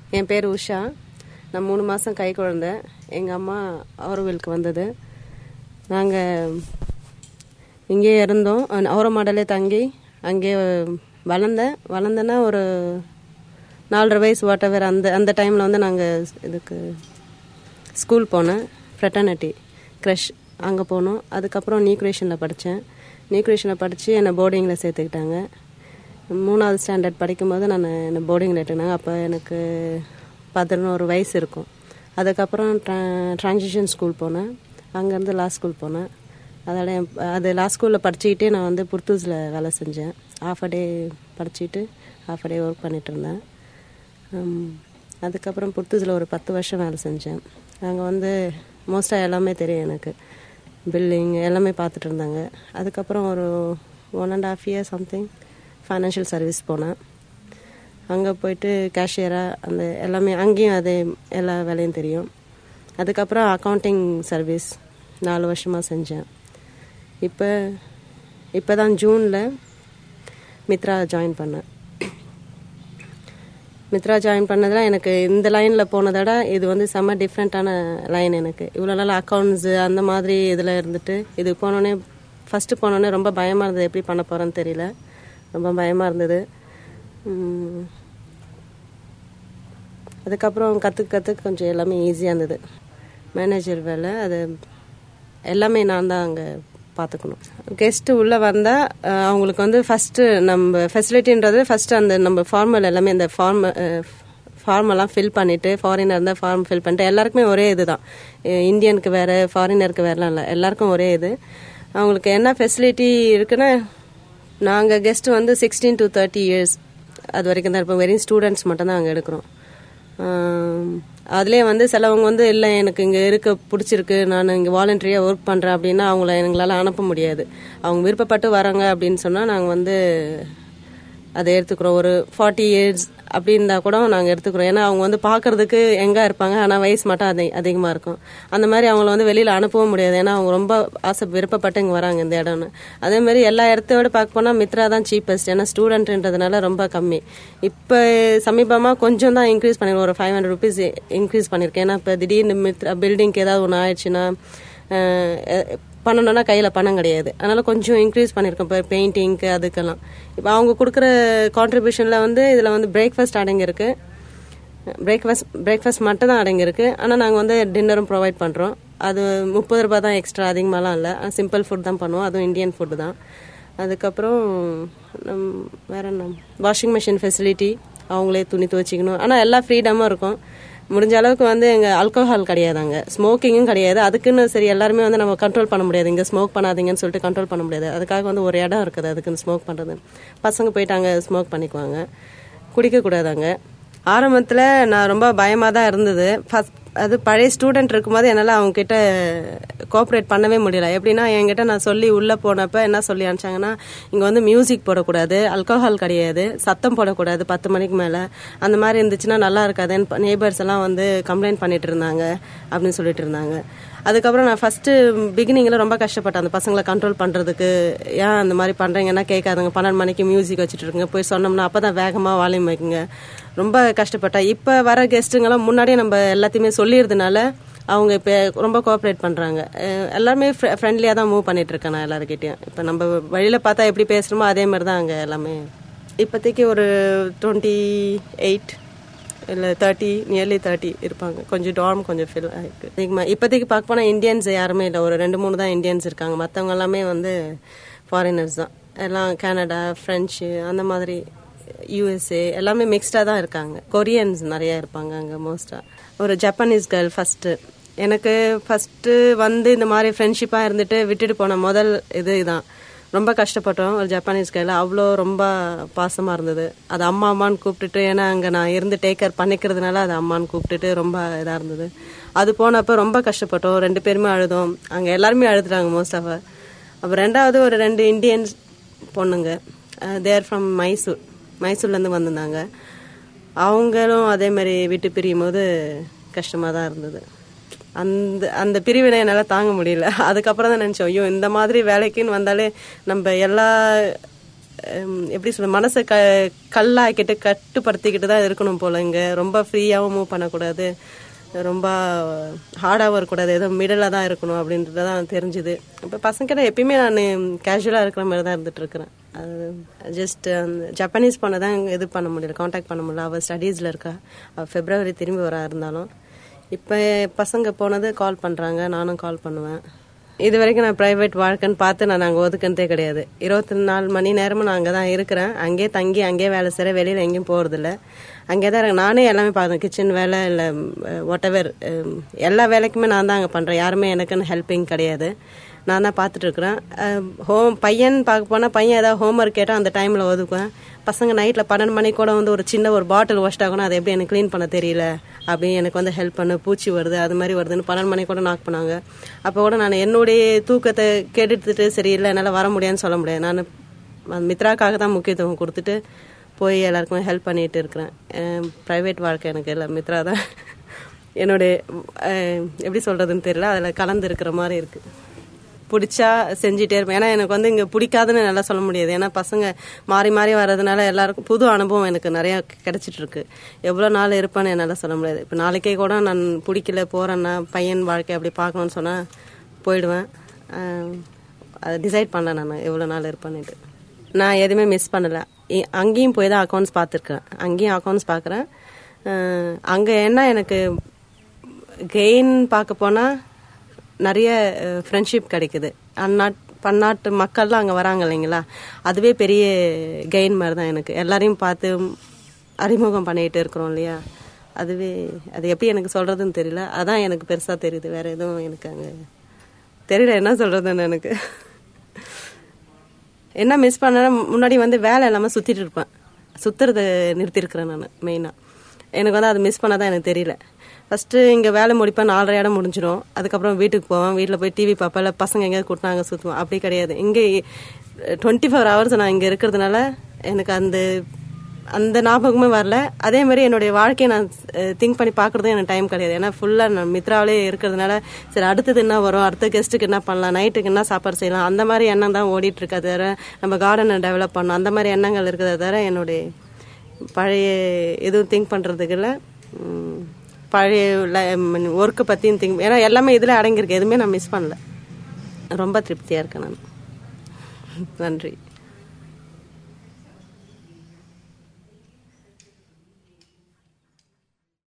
என் பேர் உஷா நான் மூணு மாதம் கை குழந்தை எங்கள் அம்மா ஆரோவிலுக்கு வந்தது நாங்கள் இங்கேயே இருந்தோம் அவர மாடலே தங்கி அங்கேயே வளர்ந்தேன் வளர்ந்தேன்னா ஒரு நாலரை வயசு வாட்டவர் அந்த அந்த டைமில் வந்து நாங்கள் இதுக்கு ஸ்கூல் போனேன் ஃப்ரெட்டர்னிட்டி க்ரஷ் அங்கே போனோம் அதுக்கப்புறம் நியூக்ரேஷனில் படித்தேன் நியூக்ரேஷனில் படித்து என்னை போர்டிங்கில் சேர்த்துக்கிட்டாங்க மூணாவது ஸ்டாண்டர்ட் படிக்கும்போது நான் என்னை போர்டிங்கில் எடுத்துக்கினாங்க அப்போ எனக்கு பதினோரு வயசு இருக்கும் அதுக்கப்புறம் ட்ரா ட்ரான்சிஷன் ஸ்கூல் போனேன் அங்கேருந்து லா ஸ்கூல் போனேன் அதோட என் அது லா ஸ்கூலில் படிச்சுக்கிட்டே நான் வந்து புர்தூஸில் வேலை செஞ்சேன் ஆஃப் அ டே படிச்சுட்டு ஆஃப் அ டே ஒர்க் பண்ணிட்டு இருந்தேன் ஹம், அதுக்கப்புறம் புர்தூஸில் ஒரு பத்து வருஷம் வேலை செஞ்சேன் அங்கே வந்து மோஸ்ட்டாக எல்லாமே தெரியும் எனக்கு பில்லிங் எல்லாமே பார்த்துட்டு இருந்தாங்க அதுக்கப்புறம் ஒரு one and half year something financial service போனேன் அங்கே போயிட்டு கேஷியராக அந்த எல்லாமே அங்கேயும் அதே எல்லா வேலையும் தெரியும் அதுக்கப்புறம் அக்கௌண்டிங் சர்வீஸ் நாலு வருஷமாக செஞ்சேன் இப்போ இப்போ தான் ஜூனில் மித்ரா ஜாயின் பண்ணேன் மித்ரா ஜாயின் பண்ணதில் எனக்கு இந்த லைனில் போனதோட இது வந்து செம்ம டிஃப்ரெண்ட்டான லைன் எனக்கு இவ்வளோ நாள் அக்கௌண்ட்ஸு அந்த மாதிரி இதில் இருந்துட்டு இது போனோடனே ஃபஸ்ட்டு போனோடனே ரொம்ப பயமாக இருந்தது எப்படி பண்ண போகிறேன்னு தெரியல ரொம்ப பயமாக இருந்தது உம், அதுக்கப்புறம் கற்றுக்க கற்றுக்க கொஞ்சம் எல்லாமே ஈஸியாக இருந்தது மேனேஜர் வேலை அது எல்லாமே நான் தான் அங்கே பார்த்துக்கணும் கெஸ்ட்டு உள்ளே வந்தால் அவங்களுக்கு வந்து ஃபஸ்ட்டு நம்ம ஃபெசிலிட்டின்றது ஃபஸ்ட்டு அந்த நம்ம ஃபார்மல் எல்லாமே இந்த ஃபார்ம் ஃபார்மெல்லாம் ஃபில் பண்ணிவிட்டு ஃபாரினர் இருந்தால் ஃபார்ம் ஃபில் பண்ணிட்டு எல்லாருக்குமே ஒரே இது தான் இந்தியனுக்கு வேறு ஃபாரினருக்கு வேறுலாம் இல்லை எல்லாருக்கும் ஒரே இது அவங்களுக்கு என்ன ஃபெசிலிட்டி இருக்குன்னா நாங்கள் கெஸ்ட்டு வந்து சிக்ஸ்டீன் டு தேர்ட்டி இயர்ஸ் அது வரைக்கும் தான் இருப்போம் வெறும் ஸ்டூடெண்ட்ஸ் மட்டும் தான் அங்கே எடுக்கிறோம் அதுலேயே வந்து சிலவங்க வந்து இல்லை எனக்கு இங்கே இருக்க பிடிச்சிருக்கு நான் இங்கே வாலண்டரியாக ஒர்க் பண்ணுறேன் அப்படின்னா அவங்கள எங்களால் அனுப்ப முடியாது அவங்க விருப்பப்பட்டு வராங்க அப்படின்னு சொன்னால் நாங்கள் வந்து அதை எடுத்துக்கிறோம் ஒரு ஃபார்ட்டி இயர்ஸ் அப்படி இருந்தால் கூட நாங்கள் எடுத்துக்கிறோம் ஏன்னா அவங்க வந்து பார்க்கறதுக்கு எங்கே இருப்பாங்க ஆனால் வயசு மட்டும் அதிக அதிகமாக இருக்கும் அந்த மாதிரி அவங்கள வந்து வெளியில் அனுப்பவும் முடியாது ஏன்னா அவங்க ரொம்ப ஆசை விருப்பப்பட்டு இங்கே வராங்க இந்த இடம்னு அதே மாதிரி எல்லா இடத்தோட பார்க்க போனால் மித்ரா தான் சீப்பஸ்ட் ஏன்னா ஸ்டூடெண்ட்ன்றதுனால ரொம்ப கம்மி இப்போ சமீபமாக கொஞ்சம் தான் இன்க்ரீஸ் பண்ணிருக்கோம் ஒரு ஃபைவ் ஹண்ட்ரட் ருபீஸ் இன்க்ரீஸ் பண்ணியிருக்கேன் ஏன்னா இப்போ திடீர்னு மித்ரா பில்டிங்க்கு ஏதாவது ஒன்று ஆயிடுச்சுன்னா அஹ், பண்ணணும்னா கையில் பணம் கிடையாது அதனால கொஞ்சம் இன்க்ரீஸ் பண்ணியிருக்கோம் இப்போ பெயிண்டிங்க்கு அதுக்கெல்லாம் இப்போ அவங்க கொடுக்குற கான்ட்ரிபியூஷனில் வந்து இதில் வந்து பிரேக்ஃபாஸ்ட் அடங்கியிருக்கு பிரேக்ஃபாஸ்ட் பிரேக்ஃபாஸ்ட் மட்டும் தான் அடங்கியிருக்கு ஆனால் நாங்கள் வந்து டின்னரும் ப்ரொவைட் பண்ணுறோம் அது முப்பது ரூபாய் தான் எக்ஸ்ட்ரா அதிகமாகலாம் இல்லை சிம்பிள் ஃபுட் தான் பண்ணுவோம் அதுவும் இந்தியன் ஃபுட்டு தான் அதுக்கப்புறம் நம் வேற என்ன வாஷிங் மிஷின் ஃபெசிலிட்டி அவங்களே துணி துவச்சிக்கணும் ஆனால் எல்லா ஃப்ரீடமும் இருக்கும் முடிஞ்ச அளவுக்கு வந்து எங்கள் ஆல்கோஹால் கிடையாது அங்கே ஸ்மோக்கிங்கும் கிடையாது அதுக்குன்னு சரி எல்லாருமே வந்து நம்ம கண்ட்ரோல் பண்ண முடியாது இங்கே ஸ்மோக் பண்ணாதீங்கன்னு சொல்லிட்டு கண்ட்ரோல் பண்ண முடியாது அதுக்காக வந்து ஒரு இடம் இருக்குது அதுக்குன்னு ஸ்மோக் பண்ணுறது பசங்க போயிட்டு அங்கே ஸ்மோக் பண்ணிக்குவாங்க குடிக்கக்கூடாது அங்கே ஆரம்பத்தில் நான் ரொம்ப பயமாக தான் இருந்தது ஃபஸ்ட் அது பழைய ஸ்டூடெண்ட் இருக்கும்போது என்னால் அவங்க கிட்ட கோஆப்ரேட் பண்ணவே முடியல எப்படின்னா என்கிட்ட நான் சொல்லி உள்ளே போனப்ப என்ன சொல்லி அனுப்பிச்சாங்கன்னா இங்கே வந்து மியூசிக் போடக்கூடாது ஆல்கோஹால் கிடையாது சத்தம் போடக்கூடாது பத்து மணிக்கு மேலே அந்த மாதிரி இருந்துச்சுன்னா நல்லா இருக்காதுன்னு நேபர்ஸ் எல்லாம் வந்து கம்ப்ளைண்ட் பண்ணிட்டு இருந்தாங்க அப்படின்னு சொல்லிட்டு இருந்தாங்க அதுக்கப்புறம் நான் ஃபஸ்ட்டு பிகினிங்கில் ரொம்ப கஷ்டப்பட்டேன் அந்த பசங்களை கண்ட்ரோல் பண்ணுறதுக்கு ஏன் அந்த மாதிரி பண்ணுறீங்கன்னா கேட்காதுங்க பன்னெண்டு மணிக்கு மியூசிக் வச்சுட்டு இருக்குங்க போய் சொன்னோம்னா அப்போ தான் வேகமாக வால்யூம் வைக்குங்க ரொம்ப கஷ்டப்பட்டேன் இப்போ வர கெஸ்ட்டுங்கெல்லாம் முன்னாடியே நம்ம எல்லாத்தையுமே சொல்லிடுறதுனால அவங்க இப்போ ரொம்ப கோஆப்ரேட் பண்ணுறாங்க எல்லாருமே ஃப்ரெண்ட்லியாக தான் மூவ் பண்ணிட்டு இருக்கேன் நான் எல்லாருக்கிட்டையும் இப்போ நம்ம வழியில் பார்த்தா எப்படி பேசுகிறோமோ அதே மாதிரி தான் அங்கே எல்லாமே இப்போதைக்கு ஒரு டுவெண்ட்டி எயிட் இல்லை தேர்ட்டி நியர்லி தேர்ட்டி இருப்பாங்க கொஞ்சம் டார்ம் கொஞ்சம் ஃபில் ஆயிருக்கு அதிகமாக இப்போதைக்கு பார்க்க போனால் இந்தியன்ஸ் யாருமே இல்லை ஒரு ரெண்டு மூணு தான் இந்தியன்ஸ் இருக்காங்க மற்றவங்க எல்லாமே வந்து ஃபாரினர்ஸ் தான் எல்லாம் கனடா ஃப்ரெஞ்சு அந்த மாதிரி யூஎஸ்ஏ எல்லாமே மிக்ஸ்டாக தான் இருக்காங்க கொரியன்ஸ் நிறைய இருப்பாங்க அங்கே மோஸ்ட்டாக ஒரு ஜப்பானீஸ் கேர்ள் ஃபஸ்ட்டு எனக்கு ஃபஸ்ட்டு வந்து இந்த மாதிரி ஃப்ரெண்ட்ஷிப்பாக இருந்துட்டு விட்டுட்டு போன முதல் இது இதான் ரொம்ப கஷ்டப்பட்டோம் ஒரு ஜப்பானீஸ் கையில் அவ்வளோ ரொம்ப பாசமாக இருந்தது அது அம்மா அம்மான்னு கூப்பிட்டுட்டு ஏன்னா அங்கே நான் இருந்து டேக் கேர் பண்ணிக்கிறதுனால அது அம்மான்னு கூப்பிட்டுட்டு ரொம்ப இதாக இருந்தது அது போனப்போ ரொம்ப கஷ்டப்பட்டோம் ரெண்டு பேருமே அழுதோம் அங்கே எல்லாருமே அழுதுறாங்க மோஸ்ட் ஆஃப் அப்புறம் ரெண்டாவது ஒரு ரெண்டு இந்தியன்ஸ் பொண்ணுங்க தேர் ஃப்ரம் மைசூர் மைசூர்லேருந்து வந்திருந்தாங்க அவங்களும் அதே மாதிரி விட்டு பிரியும் போது கஷ்டமாக தான் இருந்தது அந்த அந்த பிரிவினை என்னால் தாங்க முடியல அதுக்கப்புறம் தான் நினச்சோம் ஐயோ இந்த மாதிரி வேலைக்குன்னு வந்தாலே நம்ம எல்லா ஹம், எப்படி சொல்ல மனசை க கல்லாக்கிட்டு கட்டுப்படுத்திக்கிட்டு தான் இருக்கணும் போல இங்கே ரொம்ப ஃப்ரீயாகவும் மூவ் பண்ணக்கூடாது ரொம்ப ஹார்டாகவும் இருக்கக்கூடாது ஏதோ மிடலாக தான் இருக்கணும் அப்படின்றது தான் தெரிஞ்சுது இப்போ பசங்கிட்ட எப்பயுமே நான் கேஷுவலாக இருக்கிற மாதிரி தான் இருந்துட்டு இருக்கிறேன் அது ஜஸ்ட் ஜப்பானீஸ் பொண்ணை தான் இது பண்ண முடியல காண்டாக்ட் பண்ண முடியல அவள் ஸ்டடீஸில் இருக்கா அவள் ஃபெப்ரவரி திரும்பி வரா இருந்தாலும் இப்போ பசங்க போனது கால் பண்ணுறாங்க நானும் கால் பண்ணுவேன் இது வரைக்கும் நான் ப்ரைவேட் வாழ்க்கைன்னு பார்த்து நான் அங்கே ஒதுக்கினதே கிடையாது இருபத்தி நாலு மணி நேரமும் நான் அங்கே தான் இருக்கிறேன் அங்கேயே தங்கி அங்கேயே வேலை செய்கிறேன் வெளியில் எங்கேயும் போகிறதில்ல அங்கே தான் இருக்கேன் நானே எல்லாமே பார்த்தேன் கிச்சன் வேலை இல்லை வாட் எவர் எல்லா வேலைக்குமே நான் தான் அங்கே பண்ணுறேன் யாருமே எனக்குன்னு ஹெல்ப்பிங் கிடையாது நான் தான் பார்த்துட்டு இருக்கிறேன் ஹோம் பையன் பார்க்க போனால் பையன் ஏதாவது ஹோம்ஒர்க் கேட்டால் அந்த டைமில் ஒதுக்குவேன் பசங்க நைட்டில் பன்னெண்டு மணி கூட வந்து ஒரு சின்ன ஒரு பாட்டில் வாஷ்ட் ஆகணும் அதை எப்படி எனக்கு க்ளீன் பண்ண தெரியல அப்படி எனக்கு வந்து ஹெல்ப் பண்ணு பூச்சி வருது அது மாதிரி வருதுன்னு பன்னெண்டு மணி கூட நாக் பண்ணாங்க அப்போ கூட நான் என்னுடைய தூக்கத்தை கெடுத்துட்டு சரி இல்லை என்னால் வர முடியாதுன்னு சொல்ல முடியாது நான் மித்ராக்காக தான் முக்கியத்துவம் கொடுத்துட்டு போய் எல்லாருக்குமே ஹெல்ப் பண்ணிட்டு இருக்கிறேன் ப்ரைவேட் வாழ்க்கை எனக்கு இல்லை மித்ரா தான் என்னுடைய அஹ், எப்படி சொல்கிறதுன்னு தெரியல அதில் கலந்து இருக்கிற மாதிரி இருக்குது பிடிச்சா செஞ்சுட்டே இருப்பேன் ஏன்னா எனக்கு வந்து இங்கே பிடிக்காதுன்னு நல்லா சொல்ல முடியாது ஏன்னா பசங்க மாறி மாறி வர்றதுனால எல்லாருக்கும் புது அனுபவம் எனக்கு நிறையா கிடைச்சிட்டு இருக்கு எவ்வளோ நாள் இருப்பேன்னு என்னால் சொல்ல முடியாது இப்போ நாளைக்கே கூட நான் பிடிக்கல போகிறேன்னா பையன் வாழ்க்கை அப்படி பார்க்கணுன்னு சொன்னால் போயிடுவேன் ஆஹ் அதை டிசைட் பண்ணேன் நான் எவ்வளோ நாள் இருப்பேன்னுட்டு நான் எதுவுமே மிஸ் பண்ணலை அங்கேயும் போய் தான் அக்கௌண்ட்ஸ் பார்த்துருக்கேன் அங்கேயும் அக்கௌண்ட்ஸ் பார்க்குறேன் அங்கே என்ன எனக்கு கெயின் பார்க்க போனால் நிறைய ஃப்ரெண்ட்ஷிப் கிடைக்குது அந்நாட் பன்னாட்டு மக்கள்லாம் அங்கே வராங்க இல்லைங்களா அதுவே பெரிய கெயின் மாதிரி தான் எனக்கு எல்லாரையும் பார்த்து அறிமுகம் பண்ணிகிட்டு இருக்கிறோம் இல்லையா அதுவே அது எப்படி எனக்கு சொல்கிறதுன்னு தெரியல அதான் எனக்கு பெருசாக தெரியுது வேறு எதுவும் எனக்கு அங்கே தெரியல என்ன சொல்கிறதுன்னு எனக்கு என்ன மிஸ் பண்ணேன்னா முன்னாடி வந்து வேலை இல்லாமல் சுற்றிட்டு இருப்பேன் சுற்றுறத நிறுத்தியிருக்கிறேன் நான் மெயினாக எனக்கு வந்து அது மிஸ் பண்ணாதான் எனக்கு தெரியல ஃபஸ்ட்டு இங்கே வேலை முடிப்பேன் நாலரை இடம் முடிஞ்சிடும் அதுக்கப்புறம் வீட்டுக்கு போவேன் வீட்டில் போய் டிவி பார்ப்பேன் இல்லை பசங்க எங்கேயாவது கூட்டினாங்க சுற்றுவேன் அப்படி கிடையாது இங்கே டுவெண்ட்டி ஃபோர் ஹவர்ஸ் நான் இங்கே இருக்கிறதுனால எனக்கு அந்த அந்த ஞாபகமே வரல அதே மாதிரி என்னுடைய வாழ்க்கையை நான் திங்க் பண்ணி பார்க்குறதும் எனக்கு டைம் கிடையாது ஏன்னா ஃபுல்லாக நான் மித்ராவிலே இருக்கிறதுனால சரி அடுத்தது என்ன வரும் அடுத்த கெஸ்ட்டுக்கு என்ன பண்ணலாம் நைட்டுக்கு என்ன சாப்பாடு செய்யலாம் அந்த மாதிரி எண்ணம் தான் ஓடிட்டு இருக்கா தவிர நம்ம கார்டனை டெவலப் பண்ணணும் அந்த மாதிரி எண்ணங்கள் இருக்கிறத தவிர என்னுடைய பழைய எதுவும் திங்க் பண்ணுறதுக்கு இல்லை உம், பழைய ஒர்க்கை பற்றியும் திங்க் ஏன்னா எல்லாமே இதில் அடங்கியிருக்கு எதுவுமே நான் மிஸ் பண்ணல ரொம்ப திருப்தியாக இருக்கேன் நான் நன்றி